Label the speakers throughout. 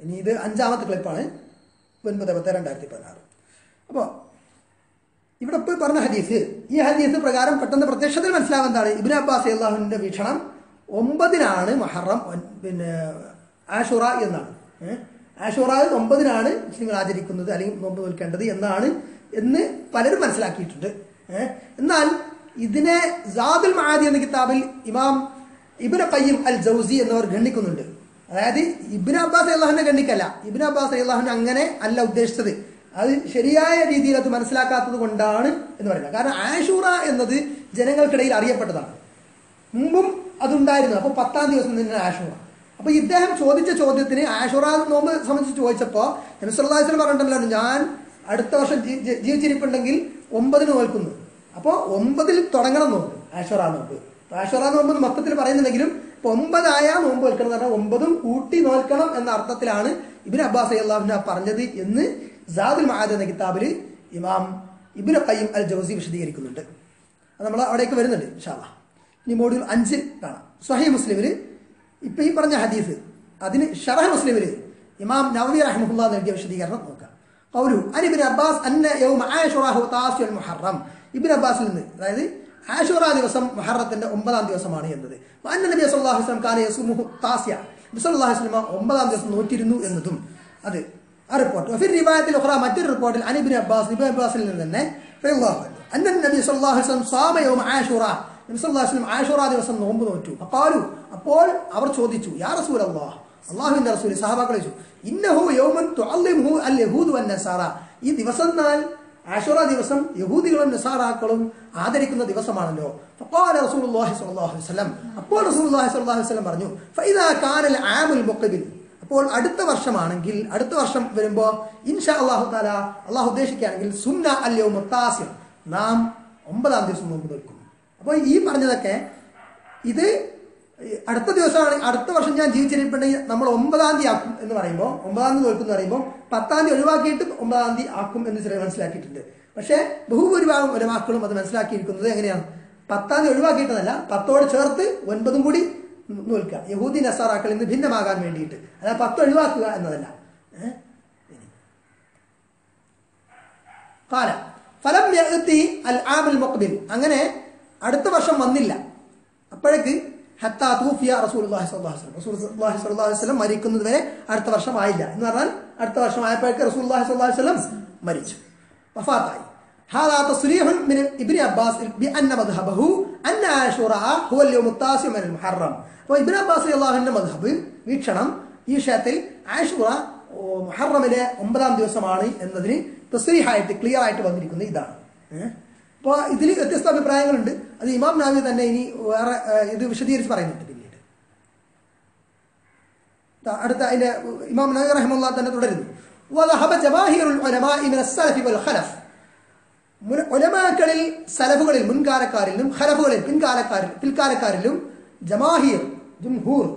Speaker 1: ഇനി ഇത് അഞ്ചാമത്തെ ക്ലിപ്പാണ് ഒൻപത് പത്ത് രണ്ടായിരത്തി പതിനാറ് അപ്പോൾ ഇവിടെ ഇപ്പോൾ പറഞ്ഞ ഹദീസ് ഈ ഹദീസ് പ്രകാരം പെട്ടെന്ന് പ്രത്യക്ഷത്തിൽ മനസ്സിലാവുന്ന എന്താണ് ഇബിൻ അബ്ബാസ് അള്ളാഹുവിന്റെ വീക്ഷണം ഒമ്പതിനാണ് മഹറം ഒൻ- പിന്നെ ആഷുറ എന്നാണ് ഏഹ്? ആഷുറ ഒമ്പതിനാണ് മുസ്ലിങ്ങൾ ആചരിക്കുന്നത് അല്ലെങ്കിൽ നോമ്പ് നിൽക്കേണ്ടത് എന്നാണ് എന്ന് പലരും മനസ്സിലാക്കിയിട്ടുണ്ട് ഏഹ്? എന്നാൽ ഇതിനെ ജാദുൽ മഹാദി എന്ന കിതാബിൽ ഇമാം ഇബിൻ ഖയ്യിം അൽ ജൗസി എന്നിവർ ഗണ്ണിക്കുന്നുണ്ട് അതായത് ഇബിൻ അബ്ബാസ് അള്ളാഹുവിനെ ഗണ്ണിക്കല്ല ഇബിൻ അബ്ബാസ് അള്ളാഹുവിനെ അങ്ങനെ അല്ല ഉദ്ദേശിച്ചത് അത് ശരിയായ രീതിയിൽ അത് മനസ്സിലാക്കാത്തത് കൊണ്ടാണ് എന്ന് പറയുന്നത് കാരണം ആഷൂറ എന്നത് ജനങ്ങൾക്കിടയിൽ അറിയപ്പെട്ടതാണ് മുമ്പും അതുണ്ടായിരുന്നു അപ്പൊ പത്താം ദിവസം തന്നെ ആഷൂറ അപ്പൊ ഇദ്ദേഹം ചോദിച്ച ചോദ്യത്തിന് ആഷൂറ നോമ്പ് സംബന്ധിച്ച് ചോദിച്ചപ്പോ നബിസ്വല്ലാസ്ലം പറഞ്ഞിട്ടല്ലോ ഞാൻ അടുത്ത വർഷം ജീ- ജീ- ജീവിച്ചിരിപ്പുണ്ടെങ്കിൽ ഒമ്പതിന് നോൽക്കുന്നു അപ്പോ ഒമ്പതിൽ തുടങ്ങണം നോമ്പ് ആഷൂറ നോമ്പ് അപ്പൊ ആഷൂറ നോമ്പ് എന്ന് മൊത്തത്തിൽ പറയുന്നുണ്ടെങ്കിലും ഇപ്പൊ ഒമ്പതായ നോമ്പ് വെക്കണം എന്ന് പറഞ്ഞാൽ ഒമ്പതും കൂട്ടി നോൽക്കണം എന്ന അർത്ഥത്തിലാണ് ഇബിൻ അബ്ബാസ് അള്ളാഹുന പറഞ്ഞത് എന്ന് ജാദുൽ മഹാദ് എന്ന കിതാബിൽ ഇമാം ഇബിൻ ഖയ്യിം അൽ ജൗസി വിശദീകരിക്കുന്നുണ്ട് അത് നമ്മൾ അവിടേക്ക് വരുന്നുണ്ട് ഇൻഷാല്ലാ ഇനി മോഡ്യൂൾ അഞ്ച് കാണാം സ്വഹി മുസ്ലിമിൽ ഇപ്പൊ ഈ പറഞ്ഞ ഹദീസ് അതിന് ഷറഹ് മുസ്ലിമിൽ ഇമാം നവവി റഹ്മുല്ല നൽകിയ വിശദീകരണം നോക്കാം قوله عن ابن عباس أن يوم عاشوراء هو تاسع المحرم ഇബിൻ അബ്ബാസിൽ നിന്ന് അതായത് ആഷുറ ദിവസം മുഹറത്തിന്റെ ഒമ്പതാം ദിവസമാണ് എന്നത് അന്ന നബി സല്ലല്ലാഹു അലൈഹി വസല്ലം കാന യസുമുഹു താസ്യ നബി സല്ലല്ലാഹു അലൈഹി വസല്ലം ഒമ്പതാം ദിവസം നോറ്റിരുന്നു എന്നതും അത് ആ റിപ്പോർട്ട് വഫി റിവായത്തിൽ ഉഖറ മറ്റൊരു റിപ്പോർട്ടിൽ അൻ ഇബ്നു അബ്ബാസ് ഇബ്നു അബ്ബാസിൽ നിന്ന് തന്നെ റളിയല്ലാഹു അൻഹു അന്ന നബി സല്ലല്ലാഹു അലൈഹി വസല്ലം സാമ യൗമ ആഷുറ നബി സല്ലല്ലാഹു അലൈഹി വസല്ലം ആഷുറ ദിവസം നോമ്പ് നോറ്റു ഫഖാലു അപ്പോൾ അവർ ചോദിച്ചു യാ റസൂലല്ലാഹ് അള്ളാഹുവിന്റെ റസൂൽ സഹാബാക്കൾ ചോദിച്ചു ഇന്നഹു യൗമൻ തുഅല്ലിമുഹു അൽ യഹൂദ് വൻ നസാറ ഈ ദിവസം എന്നാൽ ആഷുറ ദിവസം യഹൂദികളും നസാറാക്കളും ആദരിക്കുന്ന ദിവസമാണല്ലോ ഫഖാല റസൂലുള്ളാഹി സ്വല്ലല്ലാഹു അലൈഹി വസല്ലം അപ്പോൾ റസൂലുള്ളാഹി സ്വല്ലല്ലാഹു അലൈഹി വസല്ലം പറഞ്ഞു ഫഇദാ കാനൽ ആമുൽ മുഖബിൽ അപ്പോൾ അടുത്ത വർഷമാണെങ്കിൽ അടുത്ത വർഷം വരുമ്പോൾ ഇൻഷാ അള്ളാഹു താല അള്ളാഹു ഉദ്ദേശിക്കുകയാണെങ്കിൽ സുന്ന അല്ലയോ മുത്താസ്യം നാം ഒമ്പതാം ദിവസം നോമ്പ് നിൽക്കും അപ്പോൾ ഈ പറഞ്ഞതൊക്കെ ഇത് അടുത്ത ദിവസമാണ് അടുത്ത വർഷം ഞാൻ ജീവിച്ചിരിപ്പുണ്ടെങ്കിൽ നമ്മൾ ഒമ്പതാം തീയതി ആക്കും എന്ന് പറയുമ്പോൾ ഒമ്പതാം തീയതി നോൽക്കും എന്ന് പറയുമ്പോൾ പത്താം തീയതി ഒഴിവാക്കിയിട്ട് ഒമ്പതാം തീയതി ആക്കും എന്ന് ചിലർ മനസ്സിലാക്കിയിട്ടുണ്ട് പക്ഷേ ബഹുഭൂരിഭാഗം ഒരവാക്കളും അത് മനസ്സിലാക്കിയിരിക്കുന്നത് എങ്ങനെയാണ് പത്താം തീയതി ഒഴിവാക്കിയിട്ടതല്ല പത്തോട് ചേർത്ത് ഒൻപതും കൂടി നോൽക്കുക യഹൂദി നസാറാക്കളിൽ നിന്ന് ഭിന്നമാകാൻ വേണ്ടിയിട്ട് അതായത് പത്ത് ഒഴിവാക്കുക എന്നതല്ല ഏഹ്? കാല ഫലം യഅ്തി അൽ ആമുൽ മുഖ്ബിൽ അങ്ങനെ അടുത്ത വർഷം വന്നില്ല അപ്പോഴേക്ക് ഹത്താ തൂഫിയ റസൂലുള്ളാഹി സ്വല്ലല്ലാഹു അലൈഹി വസല്ലം റസൂലുള്ളാഹി സ്വല്ലല്ലാഹു അലൈഹി വസല്ലം മരിക്കുന്നത് വരെ അടുത്ത വർഷം ആയില്ല എന്ന് പറഞ്ഞാൽ അടുത്ത വർഷം ആയപ്പോഴേക്ക് റസൂലുള്ളാഹി സ്വല്ലല്ലാഹു അലൈഹി വസല്ലം മരിച്ചു വഫാത്തായി هذا تصريح من ابن عباس بأن مذهبه أن عاشوراء هو اليوم التاسع من المحرم അപ്പോൾ ഇബ്ൻ അബ്ബാസ് അള്ളാഹുവിന്റെ മധബ് വീക്ഷണം ഈ വിഷയത്തിൽ ആഷുറ ഓ, മുഹറമിലെ ഒമ്പതാം ദിവസമാണ് എന്നതിന് തസ്രീഹായിട്ട് ക്ലിയർ ആയിട്ട് വന്നിരിക്കുന്നത് ഇതാണ് അപ്പോൾ ഇതിൽ വ്യത്യസ്ത അഭിപ്രായങ്ങളുണ്ട് അത് ഇമാം നാവി തന്നെ ഇനി വേറെ ഏഹ്, ഇത് വിശദീകരിച്ച് പറയുന്നുണ്ട് പിന്നീട് ദാ അടുത്ത അതിന്റെ ഇമാം നബി റഹിമുള്ള തന്നെ തുടരുന്നു وذهب جماهير العلماء من السلف والخلف മുൻ- ഉലമാക്കളിൽ സലഫുകളിൽ മുൻകാലക്കാരിലും ഖലഫുകളിൽ പിൻകാലക്കാരിൽ പിൽക്കാലക്കാരിലും ജമാഹിർ ജുംഹൂർ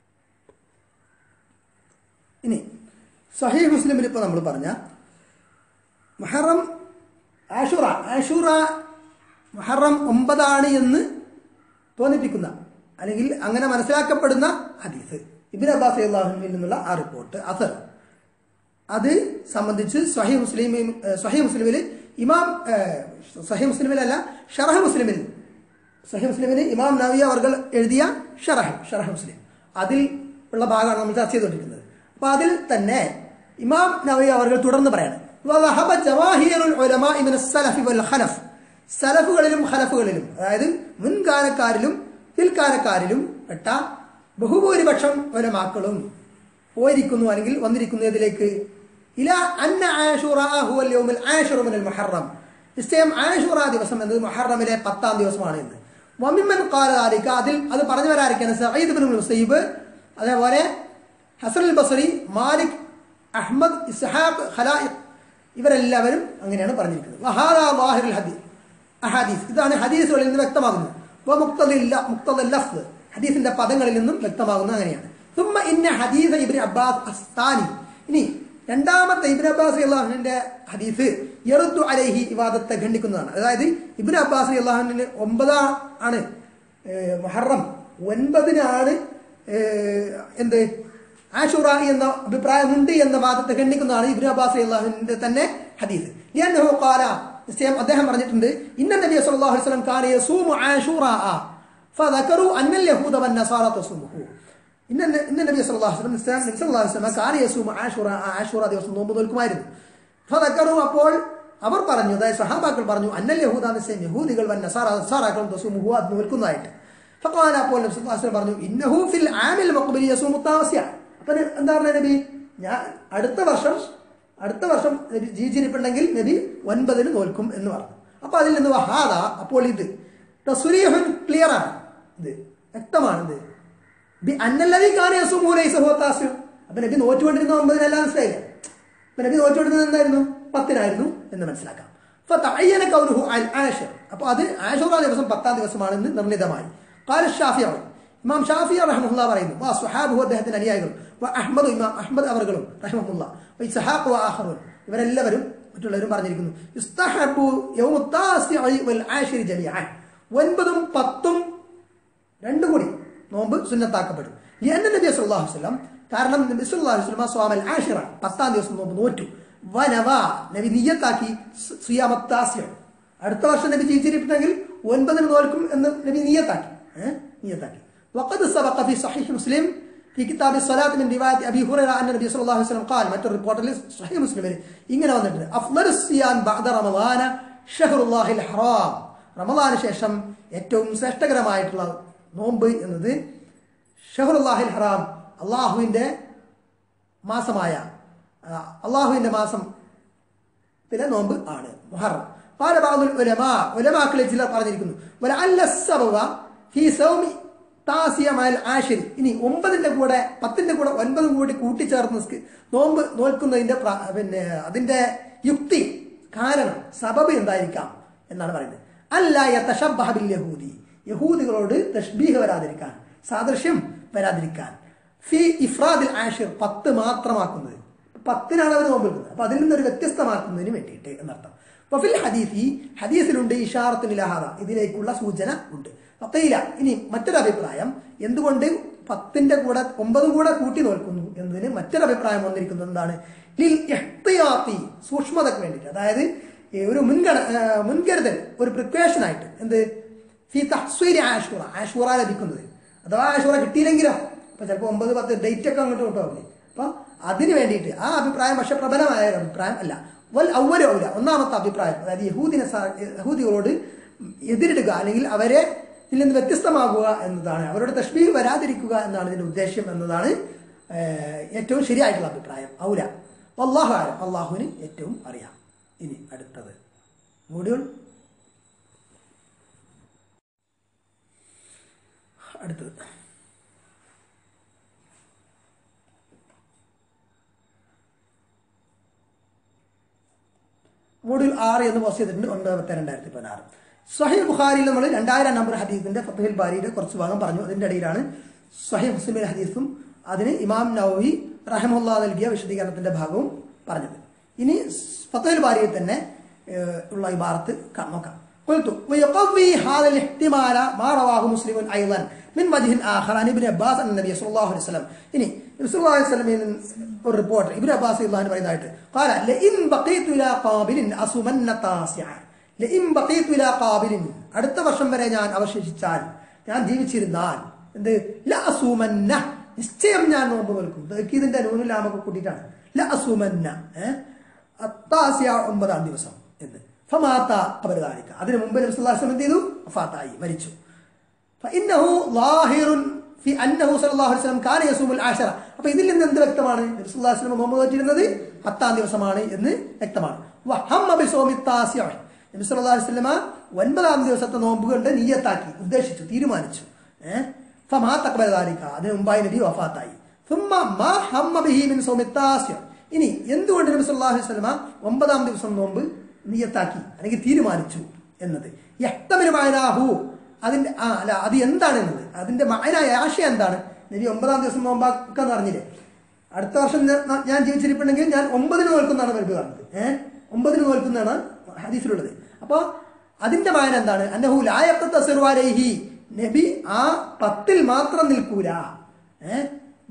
Speaker 1: ഇനി സഹീഹ് മുസ്ലിമിൽ ഇപ്പോൾ നമ്മൾ പറഞ്ഞ മുഹറം ആഷുറ ആഷുറ മുഹറം ഒമ്പതാണ് എന്ന് തോന്നിപ്പിക്കുന്ന അല്ലെങ്കിൽ അങ്ങനെ മനസ്സിലാക്കപ്പെടുന്ന ഹദീസ് ഇബിൻ അബ്ബാസ് അള്ളാഹുവിൽ നിന്നുള്ള ആ റിപ്പോർട്ട് അസർ അത് സംബന്ധിച്ച് സ്വഹി മുസ്ലിം സ്വഹി മുസ്ലിമിൽ ഇമാം ഏഹ്, സ്വഹി മുസ്ലിമിലല്ല ഷറഹ് മുസ്ലിമിൽ സ്വഹി മുസ്ലിമിൽ ഇമാം നവിയ അവർ എഴുതിയ ഷറഹ് ഷറഹ് മുസ്ലിം അതിൽ ഉള്ള ഭാഗമാണ് നമ്മൾ ചർച്ച ചെയ്തുകൊണ്ടിരിക്കുന്നത് അപ്പൊ അതിൽ തന്നെ ഇമാം നവി അവർ തുടർന്ന് പറയാണ് وذهب جماهير العلماء من السلف والخلف സലഫുകളിലും ഖലഫുകളിലും അതായത് മുൻകാലക്കാരിലും പിൽക്കാലക്കാരിലും പെട്ട ബഹുഭൂരിപക്ഷം ഒലമാക്കളും പോയിരിക്കുന്നു അല്ലെങ്കിൽ വന്നിരിക്കുന്നതിലേക്ക് ഇല അന്ന ആഷുറ ഹുവൽ യൗമുൽ ആഷിറു മിനൽ മുഹറം നിശ്ചയം ആഷുറ ദിവസം എന്നത് മുഹറമിലെ പത്താം ദിവസമാണ് എന്ന് വമിമ്മൻ ഖാല ദാലിക അതിൽ അത് പറഞ്ഞു വരാതിരിക്കാണ് സഈദ് ഇബ്നുൽ മുസൈബ് അതേപോലെ Hasan al Basri Malik Ahmad Ishaq ഖലായിഖ് ഇവരെല്ലാവരും അങ്ങനെയാണ് പറഞ്ഞിരിക്കുന്നത് വഹാദാ ളാഹിറുൽ ഹദീസ് അഹാദീസ് ഇതാണ് ഹദീസുകളിൽ നിന്ന് വ്യക്തമാകുന്നത് വ മുക്തദില്ല മുക്തദൽ ലഫ്ദ് ഹദീസിന്റെ പദങ്ങളിൽ നിന്നും വ്യക്തമാകുന്നത് അങ്ങനെയാണ് ثم ഇന്ന ഹദീസ് ഇബ്നു അബ്ബാസ് അസ്താനി ഇനി രണ്ടാമത്തെ ഇബ്നു അബ്ബാസ് അള്ളാഹുവിന്റെ ഹദീസ് യറുദ്ദു അലൈഹി ഇവാദത്തെ ഖണ്ഡിക്കുന്നതാണ് അതായത് ഇബ്നു അബ്ബാസ് അള്ളാഹുവിന് ഒമ്പതാ ആണ് ഏഹ്, മുഹറം ഒൻപതിനാണ് ഏഹ്, എന്ത് ആഷുറ എന്ന അഭിപ്രായമുണ്ട് എന്ന വാദത്തെ ഖണ്ഡിക്കുന്നതാണ് ഇബ്നു അബ്ബാസ് അള്ളാഹുവിന്റെ തന്നെ ഹദീസ് ലിഅന്നഹു ഖാല നിശ്ചയം അദ്ദേഹം പറഞ്ഞിട്ടുണ്ട് ഇന്ന നബി സല്ലല്ലാഹു അലൈഹി വസല്ലം കാന യസൂമു ആഷുറ ഫദക്കറു അന്നൽ യഹൂദ വൻ നസാറ തസുമുഹു ഇന്ന ഇന്ന നബി സല്ലല്ലാഹു അലൈഹി വസല്ലം നിശ്ചയം നബി സല്ലല്ലാഹു അലൈഹി വസല്ലം കാന യസൂമു ആഷുറ ആഷുറ ദിവസം നോമ്പ് നോൽക്കുമായിരുന്നു ഫദക്കറു അപ്പോൾ അവർ പറഞ്ഞു അതായത് സഹാബാക്കൾ പറഞ്ഞു അന്നൽ യഹൂദ നിശ്ചയം യഹൂദികൾ വൻ നസാറ നസാറാക്കളും തസുമുഹു അത് നോൽക്കുന്നതായിട്ട് ഫഖാല അപ്പോൾ നബി സല്ലല്ലാഹു അലൈഹി വസല്ലം പറഞ്ഞു ഇന്നഹു ഫിൽ ആമിൽ മുഖ്ബിലി യസൂമു താസിയ അപ്പൊ എന്താ പറഞ്ഞ നബി ഞാൻ അടുത്ത വർഷം അടുത്ത വർഷം നബി ജീവിച്ചിരിപ്പുണ്ടെങ്കിൽ നബി ഒൻപതിന് നോൽക്കും എന്ന് പറഞ്ഞു അപ്പൊ അതിൽ നിന്ന് വഹാദ അപ്പോൾ ഇത് തസുരീഹുൻ ക്ലിയർ ആണ് ഇത് വ്യക്തമാണ് ഇത് ബി അന്നല്ലതി കാനസുമൂലൈസഹോത്താസ്യം അപ്പൊ നബി നോറ്റുകൊണ്ടിരുന്ന ഒമ്പതിനല്ല മനസ്സിലായില്ല അപ്പൊ നബി നോറ്റുകൊണ്ടിരുന്നത് എന്തായിരുന്നു പത്തിനായിരുന്നു എന്ന് മനസ്സിലാക്കാം അപ്പൊ തയ്യന കൗരുഹു അൽ ആഷർ അപ്പൊ അത് ആഷുറ ദിവസം പത്താം ദിവസമാണെന്ന് നിർണിതമായി കാല ഷാഫി അവർ ഇമാം ഷാഫി റഹ്മുല്ല പറയുന്നു വാ സുഹാബു അദ്ദേഹത്തിന്റെ അനുയായികളും വാ അഹമ്മദ് ഇമാം അഹമ്മദ് അവர்களுം റഹ്മുല്ല വൈ സഹാഖ് വാ ആഖറുൻ ഇവരെല്ലാവരും മറ്റുള്ളവരും പറഞ്ഞിരിക്കുന്നു യുസ്തഹബു യൗമു താസിഇ വൽ ആശിരി ജമീഅൻ ഒൻപതും പത്തും രണ്ടും കൂടി നോമ്പ് സുന്നത്താക്കപ്പെടും എന്നെ നബി സല്ലല്ലാഹു അലൈഹി വസല്ലം കാരണം നബി സല്ലല്ലാഹു അലൈഹി വസല്ലം സ്വാമൽ ആഷിറ പത്താം ദിവസം നോമ്പ് നോറ്റു വനവ നബി നിയ്യത്താക്കി സുയാമത്താസ്യം അടുത്ത വർഷം നബി ജീവിച്ചിരിപ്പുണ്ടെങ്കിൽ ഒൻപതിന് നോൽക്കും എന്ന് നബി നിയ്യത്താക്കി ഏഹ് നിയ്യത്താക്കി وقد سبق في صحيح مسلم في كتاب الصلاة من رواية أبي هريرة أن النبي صلى الله عليه وسلم قال മറ്റൊരു റിപ്പോർട്ടിൽ صحيح മുസ്ലിമിൽ ഇങ്ങനെ വന്നിട്ടുണ്ട് അഫ്ളൽ സിയാൻ ബഅദ റമളാന ഷഹറുല്ലാഹിൽ ഹറാം റമളാന് ശേഷം ഏറ്റവും ശ്രേഷ്ഠകരമായിട്ടുള്ള നോമ്പ് എന്നത് ഷഹറുല്ലാഹിൽ ഹറാം അള്ളാഹുവിൻ്റെ മാസമായ ആ, അള്ളാഹുവിൻ്റെ മാസം ത്തിലെ നോമ്പ് ആണ് മുഹറം قال بعض العلماء ഉലമാക്കളിൽ ചിലർ പറഞ്ഞിരിക്കുന്നു വലഅല്ല السبب في صوم താസിയ മൽ ആഷിരി ഇനി ഒമ്പതിന്റെ കൂടെ പത്തിന്റെ കൂടെ ഒൻപതും കൂടി കൂട്ടിച്ചേർന്ന് നിസ്ക- നോമ്പ് നോൽക്കുന്നതിന്റെ പ്ര- പിന്നെ അതിന്റെ യുക്തി കാരണം സബബ് എന്തായിരിക്കാം എന്നാണ് പറയുന്നത് അല്ല യതശബ്ബഹ ബിൽ യഹൂദി യഹൂദികളോട് തഷ്ബീഹ് വരാതിരിക്കാൻ സാദൃശ്യം വരാതിരിക്കാൻ ഫി ഇഫ്രാദിൽ ആഷിർ പത്ത് മാത്രമാക്കുന്നത് പത്തിനാണ് അവർ നോമ്പ് എടുക്കുന്നത് അപ്പൊ അതിൽ നിന്നൊരു വ്യത്യസ്തമാക്കുന്നതിന് വേണ്ടിയിട്ട് എന്നർത്ഥം വഫിൽ ഹദീസി ഹദീസിലുണ്ട് ഇഷാറത്തിന് ലഹാദ ഇതിലേക്കുള്ള സൂചന ഉണ്ട് ഫത്തയില ഇനി മറ്റൊരു അഭിപ്രായം എന്തുകൊണ്ട് പത്തിന്റെ കൂടെ ഒമ്പതും കൂടെ കൂട്ടി നോൽക്കുന്നു എന്നതിന് മറ്റൊരു അഭിപ്രായം വന്നിരിക്കുന്നത് എന്താണ് ലിൽ ഇഹ്തിയാത്തി സൂക്ഷ്മതയ്ക്ക് വേണ്ടിയിട്ട് അതായത് ഈ ഒരു മുൻഗണ ആ, മുൻകരുതൽ ഒരു പ്രിപ്പറേഷൻ ആയിട്ട് എന്ത് ഫി തഹ്സീരി ആഷൂറ ആഷൂറ ലഭിക്കുന്നത് അഥവാ ആഷൂറ കിട്ടിയില്ലെങ്കിലോ അപ്പൊ ചിലപ്പോൾ ഒമ്പത് പത്ത് ഡേറ്റ് ഒക്കെ അങ്ങോട്ട് കൊണ്ടുപോകില്ലേ അപ്പൊ അതിന് വേണ്ടിയിട്ട് ആ അഭിപ്രായം പക്ഷെ പ്രബലമായ ഒരു അഭിപ്രായം അല്ല വൽ ഔവലും ഔല ഒന്നാമത്തെ അഭിപ്രായം അതായത് യഹൂദിനെ സ- യഹൂദികളോട് എതിരിടുക അല്ലെങ്കിൽ അവരെ ഇതിൽ നിന്ന് വ്യത്യസ്തമാകുക എന്നതാണ് അവരുടെ തഷ്ബീഹ് വരാതിരിക്കുക എന്നാണ് ഇതിന്റെ ഉദ്ദേശ്യം എന്നതാണ് ഏഹ്, ഏറ്റവും ശരിയായിട്ടുള്ള അഭിപ്രായം ഔല അള്ളാഹു ആരം അള്ളാഹുവിന് ഏറ്റവും അറിയാം ഇനി അടുത്തത് മോഡ്യൂൾ അടുത്തത് മോഡ്യൂൾ ആറ് എന്ന് പോസ്റ്റ് ചെയ്തിട്ടുണ്ട് ഒൻപത് പത്ത് രണ്ടായിരത്തി പതിനാറ് സഹീൽ ബുഖാരിയിൽ നമ്മൾ രണ്ടായിരം നമ്പർ ഹദീസിന്റെ ഫത്തുഹിൽ ബാരിയുടെ കുറച്ച് ഭാഗം പറഞ്ഞു അതിന്റെ ഇടയിലാണ് സഹീ മുസ്ലിമിന്റെ ഹദീസും അതിന് ഇമാം നവവി റഹമുല്ല നൽകിയ വിശദീകരണത്തിന്റെ ഭാഗവും പറഞ്ഞത് ഇനി ഫത്തുഹിൽ ബാരിയിൽ തന്നെ ഏഹ്, ഉള്ള ഇബാറത്ത് ക- നോക്കാം قلت ويقضي هذا الاحتمال ما رواه مسلم ايضا من وجه اخر عن ابن عباس ان النبي صلى الله عليه وسلم ഇനി നബി സല്ലല്ലാഹു അലൈഹി വസല്ലമയിൽ ഒരു റിപ്പോർട്ട് ഇബ്നു അബ്ബാസ് റളിയല്ലാഹു അൻഹു പറയുന്നതായിട്ട് قال لئن بقيت الى قابل اصومن تاسعا لئن بقيت الى قابل അടുത്ത വർഷം വരെ ഞാൻ അവശേഷിച്ചാൽ ഞാൻ ജീവിച്ചിരുന്നാൽ എന്ത് ല അസൂമന്ന നിശ്ചയം ഞാൻ നോമ്പ് നോൽക്കും ഇതിന്റെ നൂനിലാമൊക്കെ കൂട്ടിയിട്ടാണ് ല അസൂമന്ന ഏഹ് അത്താസിയ ഒമ്പതാം ദിവസം എന്ന് ഫമാത്ത അപരദാനിക്ക അതിന് മുമ്പ് നബി സല്ലല്ലാഹു അലൈഹി വസല്ലം എന്ത് ചെയ്തു വഫാത്തായി മരിച്ചു فإنه ظاهر في أنه صلى الله عليه وسلم كان يصوم العاشرة അപ്പോൾ ഇതിൽ നിന്ന് എന്ത് വ്യക്തമാണ് നബി സല്ലല്ലാഹു അലൈഹി വസല്ലം നോമ്പ് നോറ്റിരുന്നത് പത്താം ദിവസമാണ് എന്ന് വ്യക്തമാണ് വഹമ്മ ബിസോമി താസിഅ നബി സല്ലല്ലാഹു അലൈഹി വസല്ലമ ഒൻപതാം ദിവസത്തെ നോമ്പ് കൊണ്ട് നിയ്യത്താക്കി ഉദ്ദേശിച്ചു തീരുമാനിച്ചു ഏഹ് ഫമാ തഖബല ദാലിക അതിന് മുമ്പായി നബി വഫാത്തായി ثم ما هم به من صوم التاسع ഇനി എന്തുകൊണ്ട് നബി സല്ലല്ലാഹു അലൈഹി വസല്ലമ ഒമ്പതാം ദിവസം നോമ്പ് നിയ്യത്താക്കി അല്ലെങ്കിൽ തീരുമാനിച്ചു എന്നത് യഹ്തമിലുമായനാഹു അതിന്റെ ആ അല്ല അത് എന്താണെന്നത് അതിന്റെ മായനായ ആശയം എന്താണ് നബി ഒമ്പതാം ദിവസം നോമ്പാക്കാന്ന് പറഞ്ഞില്ലേ അടുത്ത വർഷം ഞാൻ- ഞാൻ ജീവിച്ചിരിപ്പുണ്ടെങ്കിൽ ഞാൻ ഒമ്പതിന് നോൽക്കുന്നതാണ് നബി പറഞ്ഞത് ഏഹ് ഒമ്പതിന് നോൽക്കുന്നതാണ് ഹദീസിലുള്ളത് അപ്പൊ അതിന്റെ മായന എന്താണ് അന്നഹു ലായക്കത്ത സെർവാരേഹി നബി ആ പത്തിൽ മാത്രം നിൽക്കൂല ഏഹ്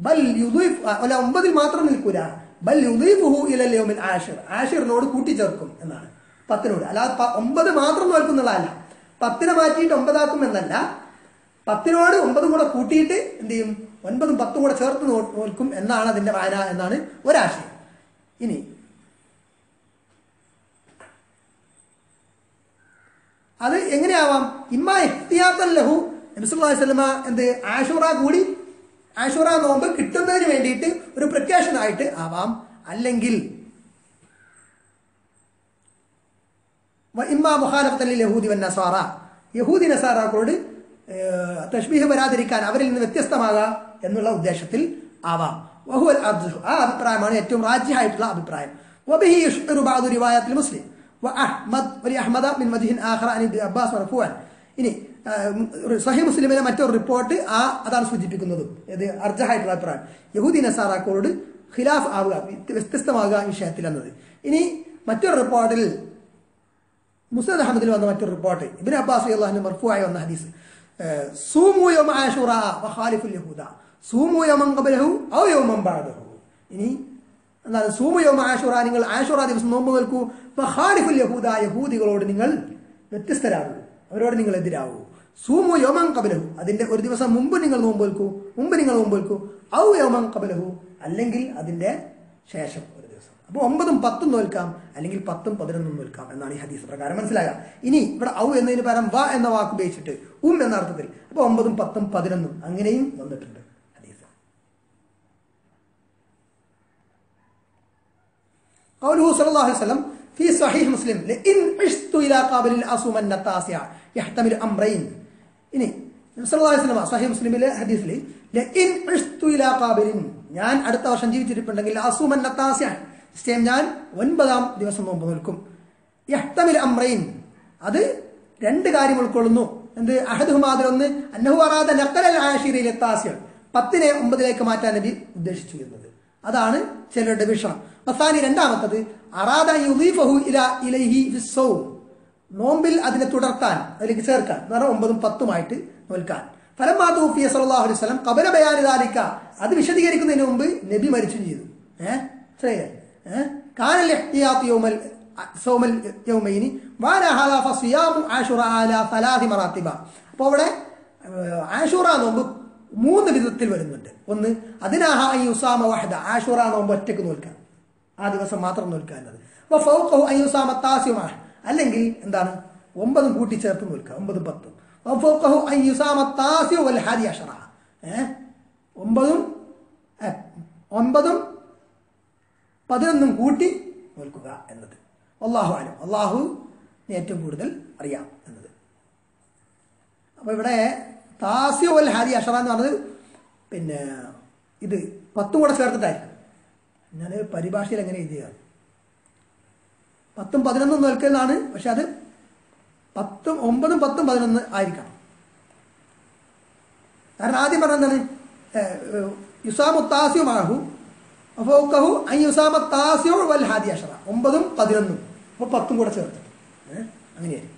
Speaker 1: ബൽ യുദീഫ് അല്ല ഒമ്പതിൽ മാത്രം നിൽക്കൂല ബൽ യുദീഫുഹു ഇലൽ യൗമിൽ ആഷിർ ആഷിറിനോട് കൂട്ടിച്ചേർക്കും എന്നാണ് പത്തിനോട് അല്ലാതെ പ- ഒമ്പത് മാത്രം നോൽക്കുന്നുള്ളതല്ല പത്തിനെ മാറ്റിയിട്ട് ഒമ്പതാക്കും എന്നല്ല പത്തിനോട് ഒമ്പതും കൂടെ കൂട്ടിയിട്ട് എന്ത് ചെയ്യും ഒൻപതും പത്തും കൂടെ ചേർത്ത് നോ- നോൽക്കും എന്നാണ് അതിന്റെ വായന എന്നാണ് ഒരാശയം ഇനി അത് എങ്ങനെയാവാം ഇമ്മ എഹ്തിയാത്തൻ ലഹു നബിസ്വല്ലാ വല്ലമ എന്ത് ആഷുറ കൂടി ആഷുറ നോമ്പ് കിട്ടുന്നതിന് വേണ്ടിയിട്ട് ഒരു പ്രിക്കോഷൻ ആയിട്ട് ആവാം അല്ലെങ്കിൽ വ ഇമ്മ മുഖാലഫത്തല്ലി യഹൂദി വൻ നസാറ യഹൂദി നസാറാക്കളോട് ഏഹ്, തഷ്ബീഹ് വരാതിരിക്കാൻ അവരിൽ നിന്ന് വ്യത്യസ്തമാകാം എന്നുള്ള ഉദ്ദേശത്തിൽ ആവാം വഹുവൽ അർജുഹ്. ആ അഭിപ്രായമാണ് ഏറ്റവും രാജ്യമായിട്ടുള്ള അഭിപ്രായം وبه يشعر بعض روايات المسلم وأحمد ولأحمد من وجه آخر عن ابن عباس مرفوعا ഇനി സഹി മുസ്ലിമിലെ മറ്റൊരു റിപ്പോർട്ട് ആ അതാണ് സൂചിപ്പിക്കുന്നതും ഇത് അർജഹായിട്ടുള്ള അഭിപ്രായം യഹൂദി നസാറാക്കളോട് ഖിലാഫ് ആവുക വ്യത്യസ്തമാകുക ഈ വിഷയത്തിൽ എന്നത് ഇനി മറ്റൊരു റിപ്പോർട്ടിൽ മുസ്ലിം അഹമ്മദിൽ വന്ന മറ്റൊരു റിപ്പോർട്ട് ഇബിൻ അബ്ബാസ് അള്ളാഹിന്റെ മർഫുവായി വന്ന ഹദീസ് ഏഹ്, സൂമു യൗമ ആശുറ വഖാലിഫുൽ യഹൂദ സൂമു യൗമൻ ഖബലഹു ഔ യൗമൻ ബഅദഹു ഇനി എന്താണ് സൂമു യൗമ ആശുറ നിങ്ങൾ ആശുറ ദിവസം നോമ്പ് നോൽക്കൂ വഖാലിഫുൽ യഹൂദ യഹൂദികളോട് നിങ്ങൾ വ്യത്യസ്തരാകൂ അവരോട് നിങ്ങൾ എതിരാവൂ സൂമു യോമൻ കബലഹു അതിന്റെ ഒരു ദിവസം മുമ്പ് നിങ്ങൾ നോമ്പ് നോൽക്കൂ മുമ്പ് നിങ്ങൾ നോമ്പ് നോൽക്കൂ ഔ യോമൻ കബലഹു അല്ലെങ്കിൽ അതിന്റെ ശേഷം ഒരു ദിവസം അപ്പോൾ ഒമ്പതും പത്തും നോൽക്കാം അല്ലെങ്കിൽ പത്തും പതിനൊന്നും നോൽക്കാം എന്നാണ് ഈ ഹദീസ് പ്രകാരം മനസ്സിലാകുക ഇനി ഇവിടെ ഔ എന്നതിന് പകരം വ എന്ന വാക്ക് ഉപയോഗിച്ചിട്ട് ഉം എന്ന അർത്ഥത്തിൽ അപ്പോൾ ഒമ്പതും പത്തും പതിനൊന്നും അങ്ങനെയും വന്നിട്ടുണ്ട് ഹദീസ് قوله صلى الله عليه وسلم في صحيح مسلم لئن عشت الى قابل الاصومن التاسع يحتمل امرين ഇനി സല്ലല്ലാഹു അലൈഹി വസല്ലം സഹീഹ് മുസ്ലിമിലെ ഹദീസിൽ ലഇൻ ഇഷ്തു ഇലാ ഖാബിലിൻ ഞാൻ അടുത്ത വർഷം ജീവിച്ചിരിപ്പുണ്ടെങ്കിൽ അസൂമൻ നത്താസ്യ നിശ്ചയം ഞാൻ ഒൻപതാം ദിവസം നോമ്പ് നിൽക്കും യഹ്തമിൽ അമ്രൈൻ അത് രണ്ട് കാര്യം ഉൾക്കൊള്ളുന്നു എന്ത് അഹദുമാതിൽ ഒന്ന് അന്നഹു അറാദ നക്കലൽ ആഷിറിലെ താസ്യ പത്തിനെ ഒമ്പതിലേക്ക് മാറ്റാൻ നബി ഉദ്ദേശിച്ചു എന്നത് അതാണ് ചിലരുടെ വീക്ഷണം മസാനി രണ്ടാമത്തത് അറാദ യുദീഫഹു ഇല ഇലൈഹി ഫിസ്സൗം നോമ്പിൽ അതിനെ തുടർത്താൻ അതിലേക്ക് ചേർക്കാൻ എന്ന് പറഞ്ഞാൽ ഒമ്പതും പത്തുമായിട്ട് നോൽക്കാൻ ഫലമാ തൂഫിയ സല്ലല്ലാഹു അലൈഹി വസല്ലം കബല ബയാനിദാലിക്ക അത് വിശദീകരിക്കുന്നതിന് മുമ്പ് നബി മരിച്ചും ചെയ്തു ഏഹ് മനസ്സിലായില്ലേ ഏഹ് കാനൽ ഇഹ്തിയാത്ത് യൗമൽ സൗമൽ യൗമൈനി വാല ഹാദാ ഫസിയാമു ആശുറ അല സലാസി മറാത്തിബ അപ്പോൾ അവിടെ ഏഹ്, ആശുറ നോമ്പ് മൂന്ന് വിധത്തിൽ വരുന്നുണ്ട് ഒന്ന് അതിനാഹ അൻ യുസാമ വഹദ ആശുറ നോമ്പ് ഒറ്റയ്ക്ക് നോൽക്കാൻ ആ ദിവസം മാത്രം നോൽക്കാനുള്ളത് അപ്പൊ ഫൗഖഹു അൻ യുസാമ താസിമ അല്ലെങ്കിൽ എന്താണ് ഒമ്പതും കൂട്ടിച്ചേർത്ത് നോൽക്കുക ഒമ്പതും പത്തും വഫൗഖഹു അൻ യുസാമ താസിഉ വൽ ഹാദി അശറ ഏ ഒമ്പതും ഏ, ഒമ്പതും പതിനൊന്നും കൂട്ടി നോൽക്കുക എന്നത് അള്ളാഹു ആലം അള്ളാഹു ഏറ്റവും കൂടുതൽ അറിയാം എന്നത് അപ്പോൾ ഇവിടെ താസ്യ വൽ ഹാദി അഷറ എന്ന് പറഞ്ഞത് പിന്നെ ഇത് പത്തും കൂടെ ചേർത്തിട്ടായിരിക്കും ഞാൻ പരിഭാഷയിൽ എങ്ങനെ എഴുതിയ പത്തും പതിനൊന്നും നിൽക്കുന്നതാണ് പക്ഷെ അത് പത്തും ഒമ്പതും പത്തും പതിനൊന്ന് ആയിരിക്കണം കാരണം ആദ്യം പറഞ്ഞ എന്താണ് യുസാമു താസ്യുമാഹു ഫൗക്കഹു അൻ യുസാമ താസ്യു വൽ ഹാദി അഷറ ഒമ്പതും പതിനൊന്നും അപ്പോൾ പത്തും കൂടെ ചേർത്തിട്ട് ഏഹ് അങ്ങനെയായിരിക്കും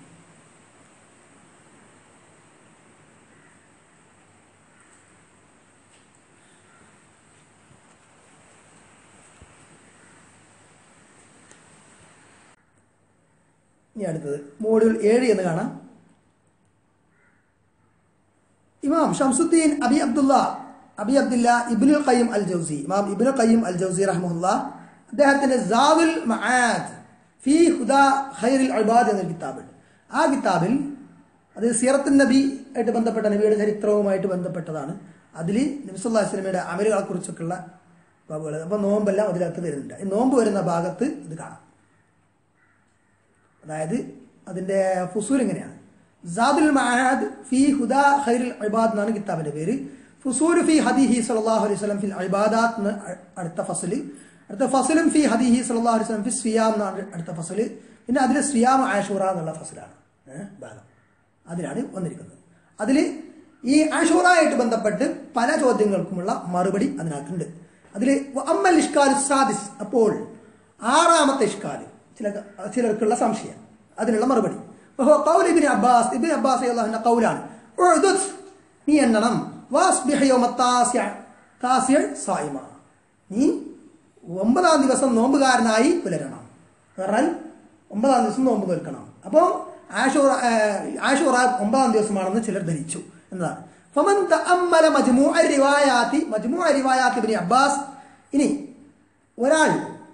Speaker 1: ഇനി അടുത്തത് മോഡ്യൂൾ ഏഴ് എന്ന് കാണാം ഇമാം Shamsuddin Abi Abdullah Abi Abdullah ibnul Qayyim al Jawzi ഇമാം ഇബ്നുൽ ഖയ്യം അൽ ജൗസി റഹ്മുല്ല അദ്ദേഹത്തിന്റെ സാദുൽ മആദ് ഫി ഹുദ ഖൈറുൽ ഇബാദ് എന്ന കിതാബുണ്ട് ആ കിതാബിൽ അത് സീറത്തുൻ നബി ആയിട്ട് ബന്ധപ്പെട്ട നബിയുടെ ചരിത്രവുമായിട്ട് ബന്ധപ്പെട്ടതാണ് അതിൽ നബിസുല്ലാ വസ്ലമയുടെ അമലുകളെ കുറിച്ചൊക്കെയുള്ള ബാബുകൾ അപ്പോൾ നോമ്പെല്ലാം അതിനകത്ത് വരുന്നുണ്ട് ഈ നോമ്പ് വരുന്ന ഭാഗത്ത് ഇത് കാണാം അതായത് അതിന്റെ ഫുസൂൽ എങ്ങനെയാണ് സാദുൽ മഹാദ് ഫി ഹുദ ഖൈറുൽ ഇബാദ് എന്നാണ് കിതാബിന്റെ പേര് ഫുസൂൽ ഫി ഹദിഹി സല്ലല്ലാഹു അലൈഹി വസല്ലം ഫിൽ ഇബാദാത്ത് എന്ന് അടുത്ത ഫസല് അടുത്ത ഫസലും ഫി ഹദിഹി സല്ലല്ലാഹു അലൈഹി വസല്ലം ഫി സിയാം എന്നാണ് അടുത്ത ഫസല് പിന്നെ അതിൽ സിയാം ആഷൂറ എന്നുള്ള ഫസലാണ് ഏഹ് ഭാഗം അതിലാണ് വന്നിരിക്കുന്നത് അതിൽ ഈ ആഷൂറായിട്ട് ബന്ധപ്പെട്ട് പല ചോദ്യങ്ങൾക്കുമുള്ള മറുപടി അതിനകത്തുണ്ട് അതിൽ അമ്മൽ ഇഷ്കാൽ സാദിസ് അപ്പോൾ ആറാമത്തെ ഇഷ്കാല് ചില ചിലർക്കുള്ള സംശയം അതിനുള്ള മറുപടി വഹുവ ഖൗൽ ഇബ്നു അബ്ബാസ് ഇബ്നു അബ്ബാസ് റളിയല്ലാഹു അൻഹു ഖൗലാണ് ഉഅ്ദുദ് നീ എണ്ണണം വാസ്ബിഹ് യൗമ താസിഅ താസിയ സായിമ നീ ഒമ്പതാം ദിവസം നോമ്പുകാരനായി പുലരണം എന്ന് പറഞ്ഞാൽ ഒമ്പതാം ദിവസം നോമ്പ് നിൽക്കണം അപ്പോൾ ആഷൂറ ആഷൂറ ഒമ്പതാം ദിവസമാണെന്ന് ചിലർ ധരിച്ചു എന്നതാണ് ഫമൻ തഅമ്മല മജ്മൂഅ റിവായാത്തി മജ്മൂഅ റിവായാത്തി ഇബ്നു അബ്ബാസ് ഇനി ഒരാൾ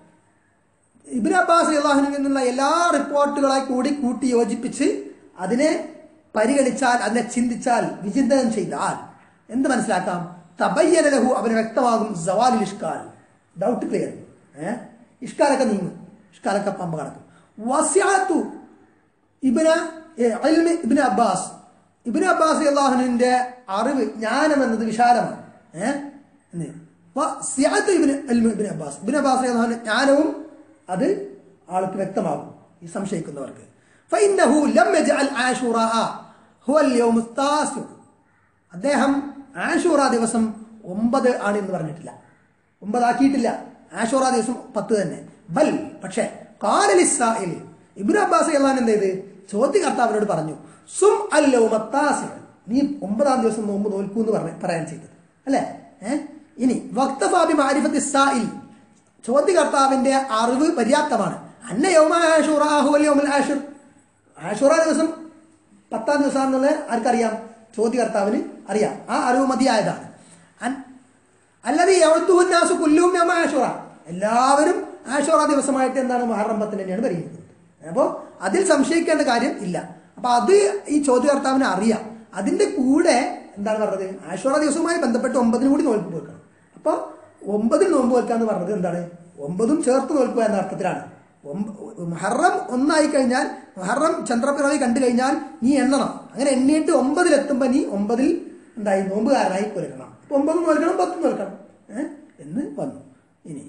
Speaker 1: ഇബിൻ അബ്ബാസ് അള്ളാഹുവിൽ നിന്നുള്ള എല്ലാ റിപ്പോർട്ടുകളെ കൂടി കൂട്ടി യോജിപ്പിച്ച് അതിനെ പരിഗണിച്ചാൽ അതിനെ ചിന്തിച്ചാൽ വിചിന്തനം ചെയ്താൽ എന്ത് മനസ്സിലാക്കാം തബയ്യന ലഹു അവന് വ്യക്തമാകും സവാലിൽ ഇഷ്കാൽ ഡൗട്ട് ക്ലിയർ ഏഹ് ഇഷ്കാലൊക്കെ നീങ്ങും ഇഷ്കാലൊക്കെ പമ്പ കടക്കും വസ്യാത്തു ഇബിന ഇൽമി ഇബിന് അബ്ബാസ് ഇബിന് അബ്ബാസ് അള്ളാഹുവിന്റെ അറിവ് ജ്ഞാനം എന്നത് വിശാലമാണ് ഏഹ് എന്ന് വസ്യാത്തു ഇബിന് ഇൽമി ഇബിന് അബ്ബാസ് ഇബിന് അബ്ബാസ് അള്ളാഹുവിന്റെ ജ്ഞാനവും അത് ആൾക്ക് വ്യക്തമാകും ഈ സംശയിക്കുന്നവർക്ക് فإنه لم يجعل عاشوراء هو اليوم التاسع അദ്ദേഹം ആഷൂറ ദിവസം ഒമ്പത് ആണ് എന്ന് പറഞ്ഞിട്ടില്ല ഒമ്പതാക്കിയിട്ടില്ല ആഷൂറ ദിവസം പത്ത് തന്നെ ബൽ പക്ഷേ കാലലിസ്രായേൽ ഇബ്നു അബ്ബാസ് അള്ളഹാൻ എന്ത് ചെയ്ത് ചോദ്യകർത്താവിനോട് പറഞ്ഞു സും അല്ലോമത്താസ് നീ ഒമ്പതാം ദിവസം നോമ്പ് നോൽക്കൂ എന്ന് പറഞ്ഞ പറയാൻ ചെയ്തത് അല്ലേ ഏഹ് ഇനി വക്തഫാബി മാരിഫത്ത് ഇസ്രായിൽ ചോദ്യകർത്താവിന്റെ അറിവ് പര്യാപ്തമാണ് അന്ന യൗമ ആഷൂറ ആഹുവൽ യൗമുൽ ആഷുർ ആഷൂറ ദിവസം പത്താം ദിവസം എന്നുള്ളത് ആർക്കറിയാം ചോദ്യകർത്താവിന് അറിയാം ആ അറിവ് മതിയായതാണ് അൻ- അല്ലാതെ എഴുത്തുഹുന്നാസു കുല്ലും യൗമ ആഷൂറ എല്ലാവരും ആഷൂറ ദിവസമായിട്ട് എന്താണ് മുഹറം പത്തിന് തന്നെയാണ് പരിഗണിക്കുന്നത് അപ്പോൾ അതിൽ സംശയിക്കേണ്ട കാര്യം ഇല്ല അപ്പൊ അത് ഈ ചോദ്യകർത്താവിന് അറിയാം അതിന്റെ കൂടെ എന്താണ് പറഞ്ഞത് ആഷൂറ ദിവസവുമായി ബന്ധപ്പെട്ട് ഒമ്പതിന് കൂടി നോൽപ്പ് വെക്കണം അപ്പൊ ഒമ്പതിൽ നോമ്പ് വെക്കുക എന്ന് പറഞ്ഞത് എന്താണ് ഒമ്പതും ചേർത്ത് നോൽക്കുക എന്ന അർത്ഥത്തിലാണ് ഒമ്പ- മുഹറം ഒന്നായി കഴിഞ്ഞാൽ മുഹറം ചന്ദ്രപ്പിറവി കണ്ടു കഴിഞ്ഞാൽ നീ എണ്ണണം അങ്ങനെ എണ്ണിയിട്ട് ഒമ്പതിലെത്തുമ്പോൾ നീ ഒമ്പതിൽ എന്തായി നോമ്പുകാരനായി പുലരണം അപ്പൊ ഒമ്പതും നോൽക്കണം പത്തും നോൽക്കണം ഏഹ് എന്ന് വന്നു ഇനി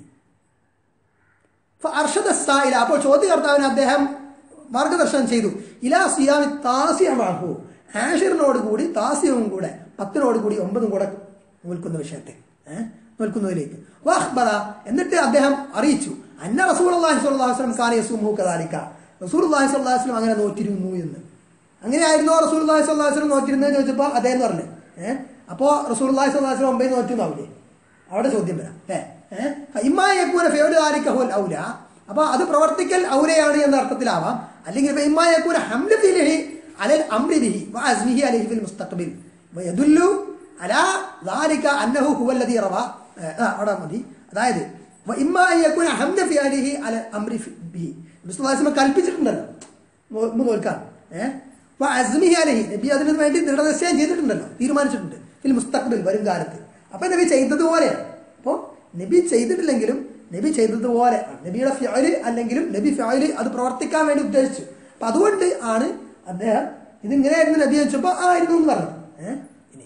Speaker 1: അർഷദ സ്ഥായില അപ്പോൾ ചോദ്യകർത്താവിന് അദ്ദേഹം മാർഗദർശനം ചെയ്തു ഇലാ സിയാമി താസ്യമാഹു ആഷിറിനോട് കൂടി താസ്യവും കൂടെ പത്തിനോട് കൂടി ഒമ്പതും കൂടെ നോൽക്കുന്ന വിഷയത്തെ ഏഹ് നോൽക്കുന്നതിലേക്ക് വാഹ്ബറ എന്നിട്ട് അദ്ദേഹം അറിയിച്ചു അന്ന റസൂൽ അള്ളാഹി സ്വല്ലല്ലാഹു അലൈഹി വസല്ലം കാന യസൂമു കദാലിക റസൂൽ അള്ളാഹി സ്വല്ലല്ലാഹു അലൈഹി വസല്ലം അങ്ങനെ നോറ്റിരുന്നു എന്ന് അങ്ങനെയായിരുന്നോ റസൂൽ അള്ളാഹി സ്വല്ലല്ലാഹു അലൈഹി വസല്ലം നോറ്റിരുന്നത് ചോദിച്ചപ്പോൾ അതേ എന്ന് പറഞ്ഞു ഏഹ് അപ്പോ റസൂൽ അള്ളാഹി സ്വല്ലല്ലാഹു അലൈഹി വസല്ലം ഒമ്പത് നോറ്റു എന്നാവില്ലേ അവിടെ ചോദ്യം വരാം അല്ലേ ഇമ്മായക്കൂന ഫേവല് ആരിക്കഹുൽ ഔല അപ്പൊ അത് പ്രവർത്തിക്കൽ ഔലയാണ് എന്ന അർത്ഥത്തിലാവാം അല്ലെങ്കിൽ ഇപ്പൊ ഇമ്മായക്കൂന ഹംല ഫിലിഹി അലൽ അംരി ബിഹി വഅസ്മിഹി അലൈഹി ഫിൽ മുസ്തഖ്ബിൽ വയദുല്ലു അലാ ذلك അന്നഹു ഹുവ الذي റവ ആ, അവിടെ മതി അതായത് ഇമ്മാ യകൂന ഹംല ഫി അലിഹി അല അംരി ഫി- ബിഹി നബി സല്ലല്ലാഹു അലൈഹി വസല്ലം കൽപ്പിച്ചിട്ടുണ്ടല്ലോ നോമ്പ് നോൽക്കാൻ ഏഹ് അസ്മിഹി അലഹി നബി അതിനു വേണ്ടി ദൃഢനിശ്ചയം ചെയ്തിട്ടുണ്ടല്ലോ തീരുമാനിച്ചിട്ടുണ്ട് ഫിൽ മുസ്തഖ്ബിൽ വരും കാലത്ത് അപ്പൊ നബി ചെയ്തതുപോലെ അപ്പോൾ നബി ചെയ്തിട്ടില്ലെങ്കിലും നബി ചെയ്തതുപോലെ നബിയുടെ ഫ്യാല് അല്ലെങ്കിലും നബി ഫ്യാല് അത് പ്രവർത്തിക്കാൻ വേണ്ടി ഉദ്ദേശിച്ചു അപ്പൊ അതുകൊണ്ട് ആണ് അദ്ദേഹം ഇതിങ്ങനെയായിരുന്നു നബി വെച്ചപ്പോ ആയിരുന്നു എന്ന് പറഞ്ഞത് ഏഹ് ഇനി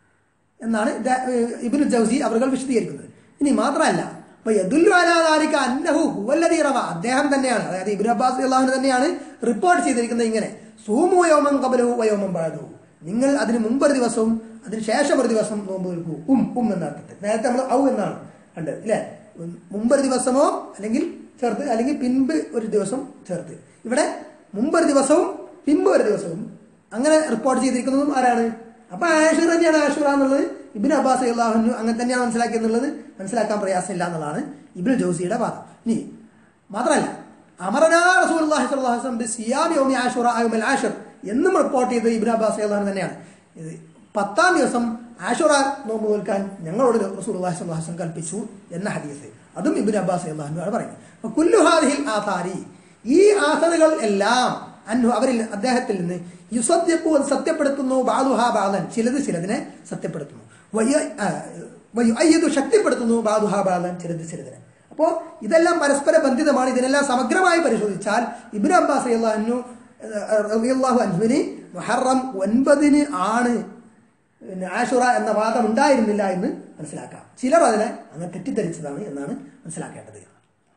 Speaker 1: എന്നാണ് ദ- ഏഹ് ഇബ്നു ജൗസി അവർ വിശദീകരിക്കുന്നത് ഇനി മാത്രമല്ല അപ്പൊ യദുല്ലു അലാ ദാലിക അന്നഹു ഹുവല്ലദീ റവ അദ്ദേഹം തന്നെയാണ് അതായത് ഇബ്നു അബ്ബാസ് അള്ളാഹുവിന് തന്നെയാണ് റിപ്പോർട്ട് ചെയ്തിരിക്കുന്നത് ഇങ്ങനെ സൂമു യോമം കബലഹു വയോമം ബാദഹു നിങ്ങൾ അതിന് മുമ്പ് ഒരു ദിവസവും അതിന് ശേഷം ഒരു ദിവസം നോമ്പ് നിൽക്കൂ ഉം ഉം എന്ന അർത്ഥത്തിൽ നേരത്തെ നമ്മൾ ഔ എന്നാണ് കണ്ടത് ഇല്ലേ ഉം, മുമ്പൊരു ദിവസമോ അല്ലെങ്കിൽ ചേർത്ത് അല്ലെങ്കിൽ പിൻപ് ഒരു ദിവസം ചേർത്ത് ഇവിടെ മുമ്പൊരു ദിവസവും പിൻപ് ഒരു ദിവസവും അങ്ങനെ റിപ്പോർട്ട് ചെയ്തിരിക്കുന്നതും ആരാണ് അപ്പൊ ആഷൂർ തന്നെയാണ് ആഷൂറ എന്നുള്ളത് ഇബിൻ അബ്ബാസ് അള്ളാഹുനു അങ്ങനെ തന്നെയാണ് മനസ്സിലാക്കി എന്നുള്ളത് മനസ്സിലാക്കാൻ പ്രയാസമില്ല എന്നുള്ളതാണ് ഇബിൻ ജോസിയുടെ വാദം ഇനി മാത്രമല്ല അമറനാ റസൂലുള്ളാഹി സ്വല്ലല്ലാഹു അലൈഹി വസല്ലം ബിസിയാമി യൗമി ആഷൂറ യൗമൽ ആഷിർ എന്നും റിപ്പോർട്ട് ചെയ്തത് ഇബ്നു അബ്ബാസ് അള്ളാഹു തന്നെയാണ് ഇത് പത്താം ദിവസം ആഷുറ നോമ്പ് നോൽക്കാൻ ഞങ്ങളോട് റസൂലുള്ളാഹി സ്വല്ലല്ലാഹു അലൈഹി വസല്ലം കൽപ്പിച്ചു എന്ന ഹദീസ് അതും ഇബ്നു അബ്ബാസ് അള്ളാഹു ആണ് പറയുന്നത് അപ്പൊ കുല്ലു ഹാദിഹിൽ ആഥാരി ഈ ആസറുകൾ എല്ലാം അന്നു അവരിൽ അദ്ദേഹത്തിൽ നിന്ന് യുസദ്യക്കു സത്യപ്പെടുത്തുന്നു ബാദുഹാ ബാദൻ ചിലത് ചിലതിനെ സത്യപ്പെടുത്തുന്നു വയ്യ- ആ, വയ്യുഅയ്യിദു ശക്തിപ്പെടുത്തുന്നു ബാദുഹാ ബാദൻ ചിലത് ചിലതിനെ അപ്പോ ഇതെല്ലാം പരസ്പര ബന്ധിതമാണ് ഇതിനെല്ലാം സമഗ്രമായി പരിശോധിച്ചാൽ ഇബ്നു അബ്ബാസ് അള്ളാഹു റളിയല്ലാഹു അൻഹുവിന് മുഹറം ഒൻപതിന് ആണ് പിന്നെ ആഷുറ എന്ന വാദം ഉണ്ടായിരുന്നില്ല എന്ന് മനസ്സിലാക്കാം ചിലർ അതിനെ അങ്ങനെ തെറ്റിദ്ധരിച്ചതാണ് എന്നാണ് മനസ്സിലാക്കേണ്ടത് ഇനി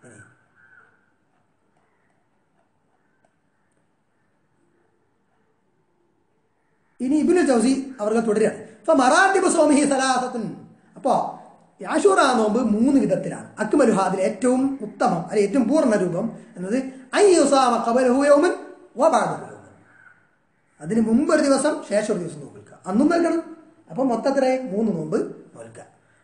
Speaker 1: ഇനി ഇബിനു ജൗസി അവർക്ക് തുടരുകയാണ് ഇപ്പൊ മറാത്തിബ് സോമിഹി സലാസത്തുൻ അപ്പോ ആഷൂറ നോമ്പ് മൂന്ന് വിധത്തിലാണ് അക്മലുഹാദിൽ ഏറ്റവും ഉത്തമം അല്ലെ ഏറ്റവും പൂർണ്ണ രൂപം എന്നത് അയ്യുസാമ ഖബലഹു യൗമൻ വബഅദഹു യൗമൻ അതിന് മുമ്പ് ഒരു ദിവസം ശേഷം ഒരു ദിവസം നോമ്പ് നിൽക്കുക അന്നും നൽകണം അപ്പൊ മൊത്തത്തിലെ മൂന്ന് നോമ്പ് നോൽക്കുക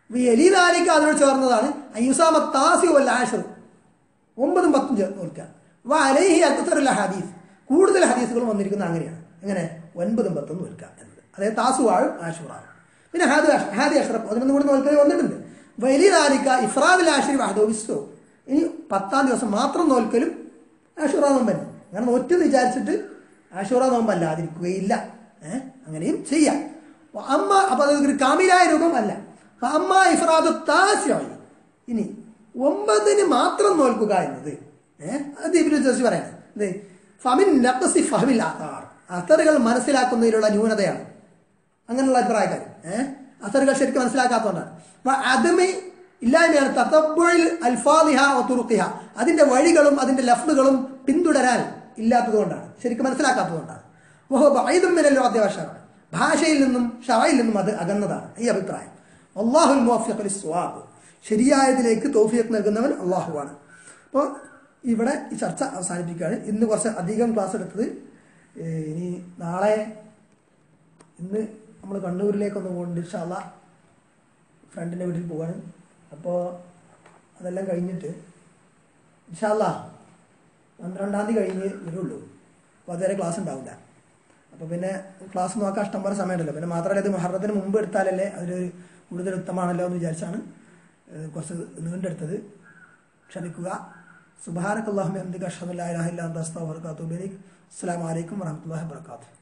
Speaker 1: എലിതാലിക്ക് അതിനോട് ചേർന്നതാണ് അയ്യുസാമ താസി വല്ല ആഷർ ഒമ്പതും പത്തും ചേർത്ത് നോക്കുക വ അലൈഹി അക്തറുൽ ഹദീസ് കൂടുതൽ ഹദീസുകൾ വന്നിരിക്കുന്നത് അങ്ങനെയാണ് എങ്ങനെ ഒൻപതും പത്തും നോൽക്കുക എന്നത് അതായത് താസുവാഴും ആഷുറാവും പിന്നെ ഹാദി അഷ്- ഹാദി അഷ്റഫ് അതിനൊന്നും കൂടി നോൽക്കൽ വന്നിട്ടുണ്ട് വലിയതാലിക്ക ഇഫ്രാദിൽ ആഷിരി വഹദോവിസ്തോ ഇനി പത്താം ദിവസം മാത്രം നോൽക്കലും ആഷുറ നോമ്പന്നെ അങ്ങനെ നോറ്റ് വിചാരിച്ചിട്ട് ആഷുറ നോമ്പ് അല്ലാതിരിക്കുകയില്ല ഏഹ് അങ്ങനെയും ചെയ്യാം അമ്മ അപ്പൊ അത് ഒരു കാമിലായ രൂപം അല്ല അമ്മ ഇഫ്രാദ് താസ്യമായി ഇനി ഒമ്പതിന് മാത്രം നോൽക്കുക എന്നത് ഏഹ് അത് ഇബിനു ജോസി പറയാം ഇത് ഫമിൻ നഖ്സി ഫഹമിൽ ആധാർ അത്തറുകൾ മനസ്സിലാക്കുന്നതിലുള്ള ന്യൂനതയാണ് അങ്ങനെയുള്ള അഭിപ്രായക്കാർ ഏഹ് അസറുകൾ ശരിക്കും മനസ്സിലാക്കാത്തതുകൊണ്ടാണ് അപ്പൊ അതുമേ ഇല്ലായ്മയാണ് തത്തബുഴിൽ അൽഫാദിഹ തുറുക്കിഹ അതിന്റെ വഴികളും അതിന്റെ ലഫ്ലുകളും പിന്തുടരാൻ ഇല്ലാത്തതുകൊണ്ടാണ് ശരിക്കും മനസ്സിലാക്കാത്തതുകൊണ്ടാണ് ഓഹോ ബൈദും മിനല്ലോ അത്യാവശ്യമാണ് ഭാഷയിൽ നിന്നും ഷറയിൽ നിന്നും അത് അകന്നതാണ് ഈ അഭിപ്രായം അള്ളാഹുൽ മുവഫിഖ് ലിസ്വാബ് ശരിയായതിലേക്ക് തോഫിയത്ത് നൽകുന്നവൻ അള്ളാഹുവാണ് അപ്പോൾ ഇവിടെ ഈ ചർച്ച അവസാനിപ്പിക്കുകയാണ് ഇന്ന് കുറച്ച് അധികം ക്ലാസ് എടുത്തത് ഏഹ് ഇനി നാളെ ഇന്ന് നമ്മൾ കണ്ണൂരിലേക്കൊന്ന് പോകുന്നുണ്ട് ഇൻഷാല്ല ഫ്രണ്ടിൻ്റെ വീട്ടിൽ പോവാണ് അപ്പോൾ അതെല്ലാം കഴിഞ്ഞിട്ട് ഇൻഷാല്ല പന്ത്രണ്ടാം തീയതി കഴിഞ്ഞ് വരുള്ളൂ അപ്പോൾ അതുവരെ ക്ലാസ് ഉണ്ടാവില്ല അപ്പോൾ പിന്നെ ക്ലാസ് നോക്കാൻ ഇഷ്ടം പോലെ സമയമുണ്ടല്ലോ പിന്നെ മാത്രമല്ല ഇത് മഹറത്തിന് മുമ്പ് എടുത്താലല്ലേ അതൊരു കൂടുതൽ ഉത്തമമാണല്ലോ എന്ന് വിചാരിച്ചാണ് ഏഹ് കുറച്ച് നീണ്ടെടുത്തത് ക്ഷമിക്കുക സുബാനക്കല്ലാഹു എന്തൊക്കെ അഷ്ഹദുല്ലാ ഇലാഹ ഇല്ലാ അന്ത അസ്തഗ്ഫിറുക വഅത്തൂബു ഇലൈക് അസ്സലാമു അലൈക്കും വറഹ്മത്തുള്ളാഹി വബറകാതുഹു